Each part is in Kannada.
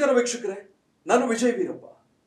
ನಮಸ್ಕಾರ ವೀಕ್ಷಕರೇ ನಾನು Vijay Veerappa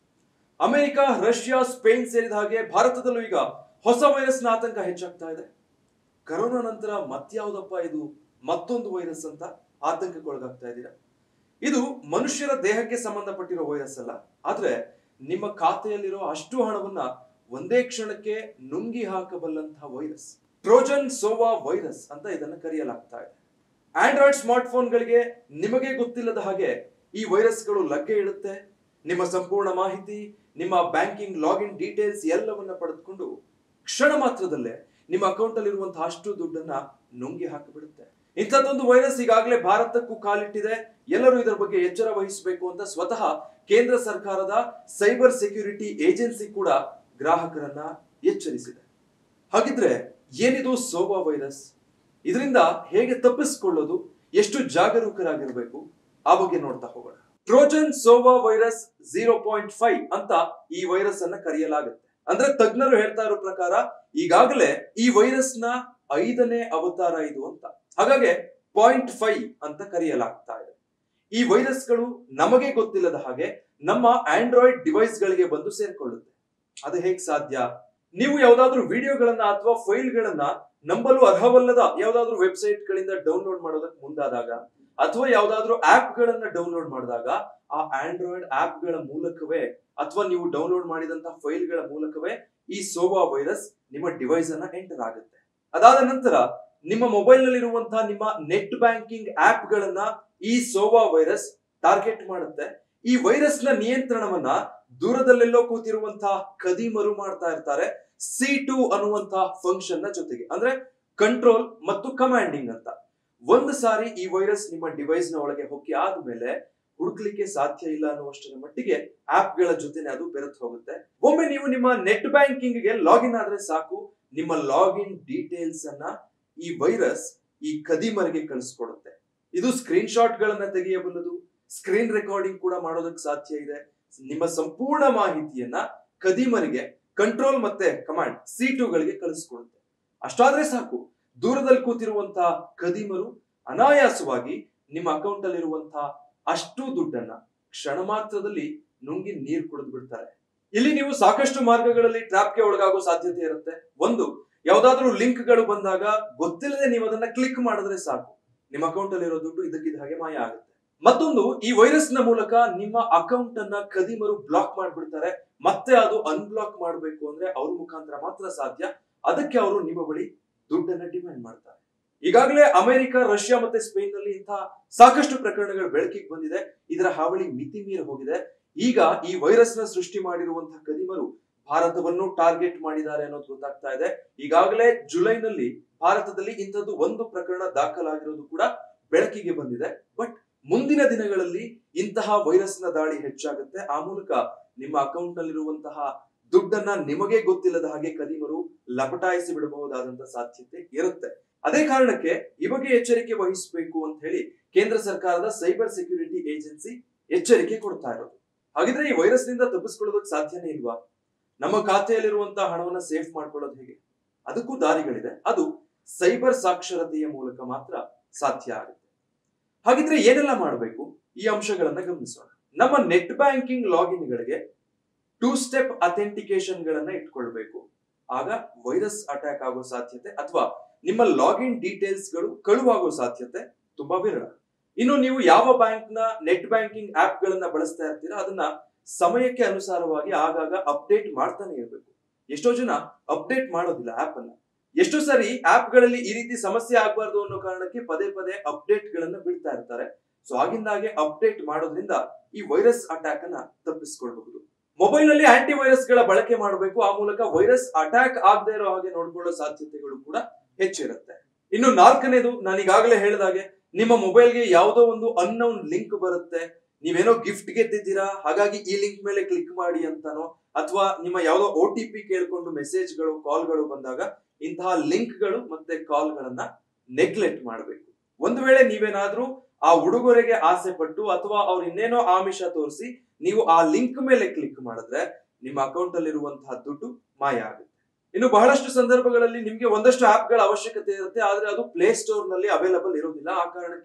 America Russia Spain ಸೇರಿದ ಹಾಗೆ ಭಾರತದಲ್ಲೂ ಈಗ ಹೊಸ ವೈರಸ್ನ ಆತಂಕ ಹೆಚ್ಚಾಗ್ತಾ ಇದೆ ಕರೋನಾ ನಂತರ ಮತ್ಯಾವುದಪ್ಪ ಇದು ಮತ್ತೊಂದು ವೈರಸ್ ಅಂತ ಆತಂಕಕ್ಕೊಳಗಾಗ್ತಾ ಇದ್ದೀರಾ ಇದು ಮನುಷ್ಯರ ದೇಹಕ್ಕೆ ಸಂಬಂಧಪಟ್ಟಿರೋ ವೈರಸ್ ಅಲ್ಲ ಆದ್ರೆ ನಿಮ್ಮ ಖಾತೆಯಲ್ಲಿರೋ ಅಷ್ಟು ಹಣವನ್ನ ಒಂದೇ ಕ್ಷಣಕ್ಕೆ ನುಂಗಿ ಹಾಕಬಲ್ಲಂತಹ ವೈರಸ್ ಟ್ರೋಜನ್ ಸೋವಾ ವೈರಸ್ ಅಂತ ಇದನ್ನ ಕರೆಯಲಾಗ್ತಾ ಇದೆ ಆಂಡ್ರಾಯ್ಡ್ ಸ್ಮಾರ್ಟ್ಫೋನ್ಗಳಿಗೆ ನಿಮಗೆ ಗೊತ್ತಿಲ್ಲದ ಹಾಗೆ ಈ ವೈರಸ್ಗಳು ಲಗ್ಗೆ ಇಡುತ್ತೆ ನಿಮ್ಮ ಸಂಪೂರ್ಣ ಮಾಹಿತಿ ನಿಮ್ಮ ಬ್ಯಾಂಕಿಂಗ್ ಲಾಗಿನ್ ಡೀಟೇಲ್ಸ್ ಎಲ್ಲವನ್ನ ಪಡೆದುಕೊಂಡು ಕ್ಷಣ ಮಾತ್ರದಲ್ಲೇ ನಿಮ್ಮ ಅಕೌಂಟ್ ಅಲ್ಲಿರುವಂತಹ ಅಷ್ಟು ದುಡ್ಡನ್ನ ನುಂಗಿ ಹಾಕಿಬಿಡುತ್ತೆ ಇಂಥದ್ದೊಂದು ವೈರಸ್ ಈಗಾಗಲೇ ಭಾರತಕ್ಕೂ ಕಾಲಿಟ್ಟಿದೆ ಎಲ್ಲರೂ ಇದರ ಬಗ್ಗೆ ಎಚ್ಚರ ವಹಿಸಬೇಕು ಅಂತ ಸ್ವತಃ ಕೇಂದ್ರ ಸರ್ಕಾರದ ಸೈಬರ್ ಸೆಕ್ಯೂರಿಟಿ ಏಜೆನ್ಸಿ ಕೂಡ ಗ್ರಾಹಕರನ್ನ ಎಚ್ಚರಿಸಿದೆ ಹಾಗಿದ್ರೆ ಏನಿದು ಸೋವಾ ವೈರಸ್ ಇದರಿಂದ ಹೇಗೆ ತಪ್ಪಿಸಿಕೊಳ್ಳೋದು ಎಷ್ಟು ಜಾಗರೂಕರಾಗಿರ್ಬೇಕು ಆ ಬಗ್ಗೆ ನೋಡ್ತಾ ಹೋಗೋಣ Trojan SOVA virus zero point five ಅಂತ ಈ ವೈರಸ್ ಅನ್ನ ಕರೆಯಲಾಗುತ್ತೆ ಅಂದ್ರೆ ತಜ್ಞರು ಹೇಳ್ತಾ ಇರೋ ಪ್ರಕಾರ ಈಗಾಗಲೇ ಈ ವೈರಸ್ ನ ಐದನೇ ಅವತಾರ ಇದು ಅಂತ ಹಾಗಾಗಿ ಪಾಯಿಂಟ್ ಫೈವ್ ಅಂತ ಕರೆಯಲಾಗ್ತಾ ಇದೆ ಈ ವೈರಸ್ಗಳು ನಮಗೆ ಗೊತ್ತಿಲ್ಲದ ಹಾಗೆ ನಮ್ಮ ಆಂಡ್ರಾಯ್ಡ್ ಡಿವೈಸ್ ಗಳಿಗೆ ಬಂದು ಸೇರ್ಕೊಳ್ಳುತ್ತೆ ಅದು ಹೇಗ್ ಸಾಧ್ಯ ನೀವು ಯಾವ್ದಾದ್ರು ವಿಡಿಯೋಗಳನ್ನ ಅಥವಾ ಫೈಲ್ಗಳನ್ನ ನಂಬಲು ಅರ್ಹವಲ್ಲದ ಯಾವ್ದಾದ್ರು ವೆಬ್ಸೈಟ್ ಗಳಿಂದ ಡೌನ್ಲೋಡ್ ಮಾಡೋದಕ್ಕೆ ಮುಂದಾದಾಗ ಅಥವಾ ಯಾವ್ದಾದ್ರು ಆಪ್ ಗಳನ್ನ ಡೌನ್ಲೋಡ್ ಮಾಡಿದಾಗ ಆ ಆಂಡ್ರಾಯ್ಡ್ ಆಪ್ ಗಳ ಮೂಲಕವೇ ಅಥವಾ ನೀವು ಡೌನ್ಲೋಡ್ ಮಾಡಿದಂತಹ ಫೈಲ್ ಗಳ ಮೂಲಕವೇ ಈ ಸೋವಾ ವೈರಸ್ ನಿಮ್ಮ ಡಿವೈಸ್ ಅನ್ನ ಎಂಟರ್ ಆಗುತ್ತೆ ಅದಾದ ನಂತರ ನಿಮ್ಮ ಮೊಬೈಲ್ ನಲ್ಲಿರುವಂತಹ ನಿಮ್ಮ ನೆಟ್ ಬ್ಯಾಂಕಿಂಗ್ ಆಪ್ ಗಳನ್ನ ಈ ಸೋವಾ ವೈರಸ್ ಟಾರ್ಗೆಟ್ ಮಾಡುತ್ತೆ ಈ ವೈರಸ್ ನ ನಿಯಂತ್ರಣವನ್ನ ದೂರದಲ್ಲೆಲ್ಲೋ ಕೂತಿರುವಂತಹ ಕದಿಮರು ಮಾಡ್ತಾ ಇರ್ತಾರೆ ಸಿ ಟು ಅನ್ನುವಂತಹ ಫಂಕ್ಷನ್ ನ ಜೊತೆಗೆ ಅಂದ್ರೆ ಕಂಟ್ರೋಲ್ ಮತ್ತು ಕಮಾಂಡಿಂಗ್ ಅಂತ ಒಂದು ಸಾರಿ ಈ ವೈರಸ್ ನಿಮ್ಮ ಡಿವೈಸ್ ನ ಒಳಗೆ ಹೊಕ್ಕಿ ಆದ್ಮೇಲೆ ಹುಡುಕ್ಲಿಕ್ಕೆ ಸಾಧ್ಯ ಇಲ್ಲ ಅನ್ನುವಷ್ಟರ ಮಟ್ಟಿಗೆ ಆಪ್ ಗಳ ಜೊತೆನೆ ಅದು ಬೆರೆತು ಹೋಗುತ್ತೆ ಒಮ್ಮೆ ನೀವು ನಿಮ್ಮ ನೆಟ್ ಬ್ಯಾಂಕಿಂಗ್ ಗೆ ಲಾಗಿನ್ ಆದ್ರೆ ಸಾಕು ನಿಮ್ಮ ಲಾಗಿನ್ ಡೀಟೇಲ್ಸ್ ಅನ್ನ ಈ ವೈರಸ್ ಈ ಕದಿಮರಿಗೆ ಕಳಿಸ್ಕೊಡುತ್ತೆ ಇದು ಸ್ಕ್ರೀನ್ ಶಾಟ್ ಗಳನ್ನ ತೆಗೆಯಬಲ್ಲದು ಸ್ಕ್ರೀನ್ ರೆಕಾರ್ಡಿಂಗ್ ಕೂಡ ಮಾಡೋದಕ್ಕೆ ಸಾಧ್ಯ ಇದೆ ನಿಮ್ಮ ಸಂಪೂರ್ಣ ಮಾಹಿತಿಯನ್ನ ಕದಿಮರಿಗೆ ಕಂಟ್ರೋಲ್ ಮತ್ತೆ ಕಮಾಂಡ್ ಸಿ ಗಳಿಗೆ ಕಳಿಸ್ಕೊಡುತ್ತೆ ಅಷ್ಟಾದ್ರೆ ಸಾಕು ದೂರದಲ್ಲಿ ಕೂತಿರುವಂತಹ ಕದಿಮರು ಅನಾಯಾಸವಾಗಿ ನಿಮ್ಮ ಅಕೌಂಟ್ ಅಲ್ಲಿರುವಂತಹ ಅಷ್ಟು ದುಡ್ಡನ್ನ ಕ್ಷಣ ಮಾತ್ರದಲ್ಲಿ ನುಂಗಿ ನೀರು ಕುಡಿದು ಬಿಡ್ತಾರೆ ಇಲ್ಲಿ ನೀವು ಸಾಕಷ್ಟು ಮಾರ್ಗಗಳಲ್ಲಿ ಟ್ರಾಪ್ಗೆ ಒಳಗಾಗೋ ಸಾಧ್ಯತೆ ಇರುತ್ತೆ ಒಂದು ಯಾವ್ದಾದ್ರು ಲಿಂಕ್ ಗಳು ಬಂದಾಗ ಗೊತ್ತಿಲ್ಲದೆ ನೀವು ಅದನ್ನ ಕ್ಲಿಕ್ ಮಾಡಿದ್ರೆ ಸಾಕು ನಿಮ್ಮ ಅಕೌಂಟ್ ಅಲ್ಲಿರೋ ದುಡ್ಡು ಇದಕ್ಕಿದ್ದ ಹಾಗೆ ಮಾಯ ಆಗುತ್ತೆ ಮತ್ತೊಂದು ಈ ವೈರಸ್ ನ ಮೂಲಕ ನಿಮ್ಮ ಅಕೌಂಟ್ ಅನ್ನ ಕದಿಮರು ಬ್ಲಾಕ್ ಮಾಡ್ಬಿಡ್ತಾರೆ ಮತ್ತೆ ಅದು ಅನ್ಬ್ಲಾಕ್ ಮಾಡಬೇಕು ಅಂದ್ರೆ ಅವ್ರ ಮುಖಾಂತರ ಮಾತ್ರ ಸಾಧ್ಯ ಅದಕ್ಕೆ ಅವರು ನಿಮ್ಮ ಬಳಿ ದುಡ್ಡನ್ನ ಡಿಮ್ಯಾಂಡ್ ಮಾಡ್ತಾರೆ ಈಗಾಗಲೇ ಅಮೆರಿಕ ರಷ್ಯಾ ಮತ್ತೆ ಸ್ಪೇನ್ ನಲ್ಲಿ ಇಂತಹ ಸಾಕಷ್ಟು ಪ್ರಕರಣಗಳು ಬೆಳಕಿಗೆ ಬಂದಿದೆ ಇದರ ಹಾವಳಿ ಮಿತಿ ಮೀರಿ ಹೋಗಿದೆ ಈಗ ಈ ವೈರಸ್ ನ ಸೃಷ್ಟಿ ಮಾಡಿರುವಂತಹ ಕದಿಮರು ಭಾರತವನ್ನು ಟಾರ್ಗೆಟ್ ಮಾಡಿದ್ದಾರೆ ಅನ್ನೋದು ಗೊತ್ತಾಗ್ತಾ ಇದೆ ಈಗಾಗಲೇ ಜುಲೈನಲ್ಲಿ ಭಾರತದಲ್ಲಿ ಇಂಥದ್ದು ಒಂದು ಪ್ರಕರಣ ದಾಖಲಾಗಿರೋದು ಕೂಡ ಬೆಳಕಿಗೆ ಬಂದಿದೆ ಬಟ್ ಮುಂದಿನ ದಿನಗಳಲ್ಲಿ ಇಂತಹ ವೈರಸ್ ನ ದಾಳಿ ಹೆಚ್ಚಾಗುತ್ತೆ ಆ ಮೂಲಕ ನಿಮ್ಮ ಅಕೌಂಟ್ ನಲ್ಲಿರುವಂತಹ ದುಡ್ಡನ್ನ ನಿಮಗೆ ಗೊತ್ತಿಲ್ಲದ ಹಾಗೆ ಕದಿಮರು ಲಪಟಾಯಿಸಿ ಬಿಡಬಹುದಾದಂತಹ ಸಾಧ್ಯತೆ ಇರುತ್ತೆ ಅದೇ ಕಾರಣಕ್ಕೆ ಈ ಬಗ್ಗೆ ಎಚ್ಚರಿಕೆ ವಹಿಸಬೇಕು ಅಂತ ಹೇಳಿ ಕೇಂದ್ರ ಸರ್ಕಾರದ ಸೈಬರ್ ಸೆಕ್ಯೂರಿಟಿ ಏಜೆನ್ಸಿ ಎಚ್ಚರಿಕೆ ಕೊಡ್ತಾ ಇರೋದು ಹಾಗಿದ್ರೆ ಈ ವೈರಸ್ ನಿಂದ ತಪ್ಪಿಸ್ಕೊಳ್ಳೋದಕ್ಕೆ ಸಾಧ್ಯನೇ ಇಲ್ವಾ ನಮ್ಮ ಖಾತೆಯಲ್ಲಿರುವಂತಹ ಹಣವನ್ನ ಸೇಫ್ ಮಾಡ್ಕೊಳ್ಳೋದು ಹೇಗೆ ಅದಕ್ಕೂ ದಾರಿಗಳಿದೆ ಅದು ಸೈಬರ್ ಸಾಕ್ಷರತೆಯ ಮೂಲಕ ಮಾತ್ರ ಸಾಧ್ಯ ಆಗುತ್ತೆ ಹಾಗಿದ್ರೆ ಏನೆಲ್ಲ ಮಾಡಬೇಕು ಈ ಅಂಶಗಳನ್ನ ಗಮನಿಸೋಣ ನಮ್ಮ ನೆಟ್ ಬ್ಯಾಂಕಿಂಗ್ ಲಾಗಿನ್ ಗಳಿಗೆ ಟೂ ಸ್ಟೆಪ್ ಅಥೆಂಟಿಕೇಶನ್ ಗಳನ್ನ ಇಟ್ಕೊಳ್ಬೇಕು ಆಗ ವೈರಸ್ ಅಟ್ಯಾಕ್ ಆಗೋ ಸಾಧ್ಯತೆ ಅಥವಾ ನಿಮ್ಮ ಲಾಗಿನ್ ಡೀಟೇಲ್ಸ್ ಗಳು ಕಳುವಾಗೋ ಸಾಧ್ಯತೆ ತುಂಬಾ ವಿರಳ ಇನ್ನು ನೀವು ಯಾವ ಬ್ಯಾಂಕ್ ನ ನೆಟ್ ಬ್ಯಾಂಕಿಂಗ್ ಆಪ್ ಗಳನ್ನ ಬಳಸ್ತಾ ಇರ್ತೀರಾ ಅದನ್ನ ಸಮಯಕ್ಕೆ ಅನುಸಾರವಾಗಿ ಆಗಾಗ ಅಪ್ಡೇಟ್ ಮಾಡ್ತಾನೆ ಇರಬೇಕು ಎಷ್ಟೋ ಜನ ಅಪ್ಡೇಟ್ ಮಾಡೋದಿಲ್ಲ ಆಪ್ ಅನ್ನ ಎಷ್ಟೋ ಸರಿ ಆಪ್ ಗಳಲ್ಲಿ ಈ ರೀತಿ ಸಮಸ್ಯೆ ಆಗಬಾರ್ದು ಅನ್ನೋ ಕಾರಣಕ್ಕೆ ಪದೇ ಪದೇ ಅಪ್ಡೇಟ್ ಗಳನ್ನ ಬಿಡ್ತಾ ಇರ್ತಾರೆ ಸೊ ಆಗಿಂದಾಗೆ ಅಪ್ಡೇಟ್ ಮಾಡೋದ್ರಿಂದ ಈ ವೈರಸ್ ಅಟ್ಯಾಕ್ ಅನ್ನ ತಪ್ಪಿಸ್ಕೊಳ್ಬಹುದು ಮೊಬೈಲ್ ನಲ್ಲಿ ಆಂಟಿ ವೈರಸ್ ಗಳ ಬಳಕೆ ಮಾಡಬೇಕು ಆ ಮೂಲಕ ವೈರಸ್ ಅಟ್ಯಾಕ್ ಆಗದೆ ಇರೋ ಹಾಗೆ ನೋಡ್ಕೊಳ್ಳೋ ಸಾಧ್ಯತೆಗಳು ಕೂಡ ಹೆಚ್ಚಿರುತ್ತೆ ಇನ್ನು ನಾಲ್ಕನೇದು ನಾನು ಈಗಾಗಲೇ ಹೇಳಿದಾಗೆ ನಿಮ್ಮ ಮೊಬೈಲ್ಗೆ ಯಾವುದೋ ಒಂದು ಅನ್ನೌನ್ ಲಿಂಕ್ ಬರುತ್ತೆ ನೀವೇನೋ ಗಿಫ್ಟ್ ಗೆದ್ದಿದ್ದೀರಾ ಹಾಗಾಗಿ ಈ ಲಿಂಕ್ ಮೇಲೆ ಕ್ಲಿಕ್ ಮಾಡಿ ಅಂತಾನೋ ಅಥವಾ ನಿಮ್ಮ ಯಾವುದೋ ಒ ಟಿ ಪಿ ಕೇಳ್ಕೊಂಡು ಮೆಸೇಜ್ಗಳು ಕಾಲ್ಗಳು ಬಂದಾಗ ಇಂತಹ ಲಿಂಕ್ಗಳು ಮತ್ತೆ ಕಾಲ್ಗಳನ್ನ ನೆಗ್ಲೆಕ್ಟ್ ಮಾಡಬೇಕು ಒಂದು ವೇಳೆ ನೀವೇನಾದ್ರೂ ಆ ಉಡುಗೊರೆಗೆ ಆಸೆ ಪಟ್ಟು ಅಥವಾ ಅವ್ರು ಇನ್ನೇನೋ ಆಮಿಷ ತೋರಿಸಿ ನೀವು ಆ ಲಿಂಕ್ ಮೇಲೆ ಕ್ಲಿಕ್ ಮಾಡಿದ್ರೆ ನಿಮ್ಮ ಅಕೌಂಟ್ ಅಲ್ಲಿರುವಂತಹ ದುಡ್ಡು ಮಾಯ ಆಗುತ್ತೆ ಇನ್ನು ಬಹಳಷ್ಟು ಸಂದರ್ಭಗಳಲ್ಲಿ ನಿಮ್ಗೆ ಒಂದಷ್ಟು ಆಪ್ ಗಳ ಅವಶ್ಯಕತೆ ಇರುತ್ತೆ ಆದ್ರೆ ಅದು ಪ್ಲೇ ಸ್ಟೋರ್ ನಲ್ಲಿ ಅವೈಲಬಲ್ ಇರೋದಿಲ್ಲ ಆ ಕಾರಣಕ್ಕೆ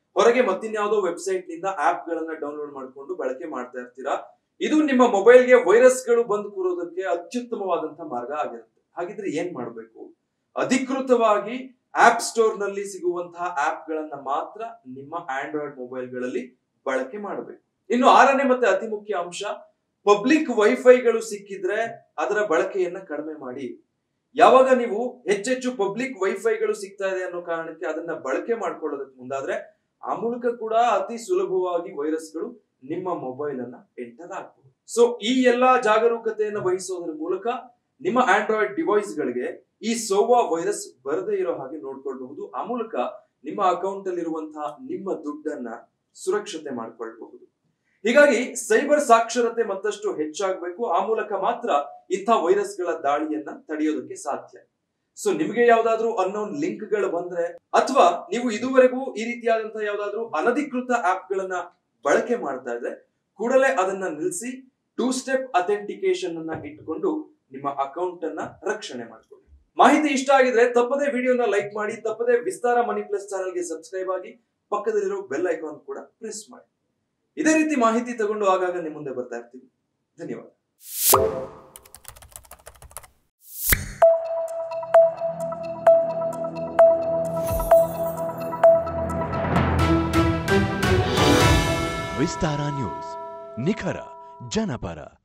ಹೊರಗೆ ಮತ್ತಿನ್ಯಾವುದೋ ವೆಬ್ಸೈಟ್ ನಿಂದ ಆಪ್ ಗಳನ್ನ ಡೌನ್ಲೋಡ್ ಮಾಡಿಕೊಂಡು ಬಳಕೆ ಮಾಡ್ತಾ ಇರ್ತೀರಾ ಇದು ನಿಮ್ಮ ಮೊಬೈಲ್ಗೆ ವೈರಸ್ಗಳು ಬಂದು ಕೂರೋದಕ್ಕೆ ಅತ್ಯುತ್ತಮವಾದಂತಹ ಮಾರ್ಗ ಆಗಿರುತ್ತೆ ಹಾಗಿದ್ರೆ ಏನ್ ಮಾಡಬೇಕು ಅಧಿಕೃತವಾಗಿ ಆಪ್ ಸ್ಟೋರ್ ನಲ್ಲಿ ಸಿಗುವಂತಹ ಆಪ್ ಗಳನ್ನ ಮಾತ್ರ ನಿಮ್ಮ ಆಂಡ್ರಾಯ್ಡ್ ಮೊಬೈಲ್ಗಳಲ್ಲಿ ಬಳಕೆ ಮಾಡಬೇಕು ಇನ್ನು ಆರನೇ ಮತ್ತೆ ಅತಿ ಮುಖ್ಯ ಅಂಶ ಪಬ್ಲಿಕ್ ವೈಫೈಗಳು ಸಿಕ್ಕಿದ್ರೆ ಅದರ ಬಳಕೆಯನ್ನ ಕಡಿಮೆ ಮಾಡಿ ಯಾವಾಗ ನೀವು ಹೆಚ್ಚೆಚ್ಚು ಪಬ್ಲಿಕ್ ವೈಫೈಗಳು ಸಿಗ್ತಾ ಇದೆ ಅನ್ನೋ ಕಾರಣಕ್ಕೆ ಅದನ್ನ ಬಳಕೆ ಮಾಡ್ಕೊಳ್ಳೋದಕ್ಕೆ ಮುಂದಾದ್ರೆ ಆ ಮೂಲಕ ಕೂಡ ಅತಿ ಸುಲಭವಾಗಿ ವೈರಸ್ಗಳು ನಿಮ್ಮ ಮೊಬೈಲ್ ಅನ್ನ ಎಂಟರ್ ಆಗ್ಬಹುದು ಸೊ ಈ ಎಲ್ಲಾ ಜಾಗರೂಕತೆಯನ್ನು ವಹಿಸೋದ್ರ ಮೂಲಕ ನಿಮ್ಮ ಆಂಡ್ರಾಯ್ಡ್ ಡಿವೈಸ್ ಗಳಿಗೆ ಈ ಸೋವಾ ವೈರಸ್ ಬರದೇ ಇರೋ ಹಾಗೆ ನೋಡ್ಕೊಳ್ಬಹುದು ಆ ಮೂಲಕ ನಿಮ್ಮ ಅಕೌಂಟ್ ಅಲ್ಲಿರುವಂತಹ ನಿಮ್ಮ ದುಡ್ಡನ್ನ ಸುರಕ್ಷತೆ ಮಾಡ್ಕೊಳ್ಬಹುದು ಹೀಗಾಗಿ ಸೈಬರ್ ಸಾಕ್ಷರತೆ ಮತ್ತಷ್ಟು ಹೆಚ್ಚಾಗಬೇಕು ಆ ಮೂಲಕ ಮಾತ್ರ ಇಂಥ ವೈರಸ್ಗಳ ದಾಳಿಯನ್ನ ತಡೆಯೋದಕ್ಕೆ ಸಾಧ್ಯ ಸೊ ನಿಮಗೆ ಯಾವ್ದಾದ್ರು ಅನ್ನೋನ್ ಲಿಂಕ್ ಗಳು ಬಂದ್ರೆ ಅಥವಾ ನೀವು ಇದುವರೆಗೂ ಈ ರೀತಿಯಾದಂತಹ ಯಾವ್ದಾದ್ರು ಅನಧಿಕೃತ ಆಪ್ ಗಳನ್ನ ಬಳಕೆ ಮಾಡ್ತಾ ಇದ್ರೆ ಕೂಡಲೇ ಅದನ್ನ ನಿಲ್ಲಿಸಿ ಟೂ ಸ್ಟೆಪ್ ಅಥೆಂಟಿಕೇಶನ್ ಅನ್ನ ಇಟ್ಕೊಂಡು ನಿಮ್ಮ ಅಕೌಂಟ್ ಅನ್ನ ರಕ್ಷಣೆ ಮಾಡ್ಕೊಳ್ಳಿ ಮಾಹಿತಿ ಇಷ್ಟ ಆಗಿದ್ರೆ ತಪ್ಪದೇ ವಿಡಿಯೋನ ಲೈಕ್ ಮಾಡಿ ತಪ್ಪದೇ ವಿಸ್ತಾರ ಮನಿ ಪ್ಲಸ್ ಚಾನಲ್ಗೆ ಸಬ್ಸ್ಕ್ರೈಬ್ ಆಗಿ ಪಕ್ಕದಲ್ಲಿರೋ ಬೆಲ್ ಐಕಾನ್ ಕೂಡ ಪ್ರೆಸ್ ಮಾಡಿ ಇದೇ ರೀತಿ ಮಾಹಿತಿ ತಗೊಂಡು ಆಗಾಗ ನಿಮ್ಮ ಮುಂದೆ ಬರ್ತಾ ಇರ್ತೀವಿ ಧನ್ಯವಾದ ವಿಸ್ತಾರ ನ್ಯೂಸ್ ನಿಖರ ಜನಪರ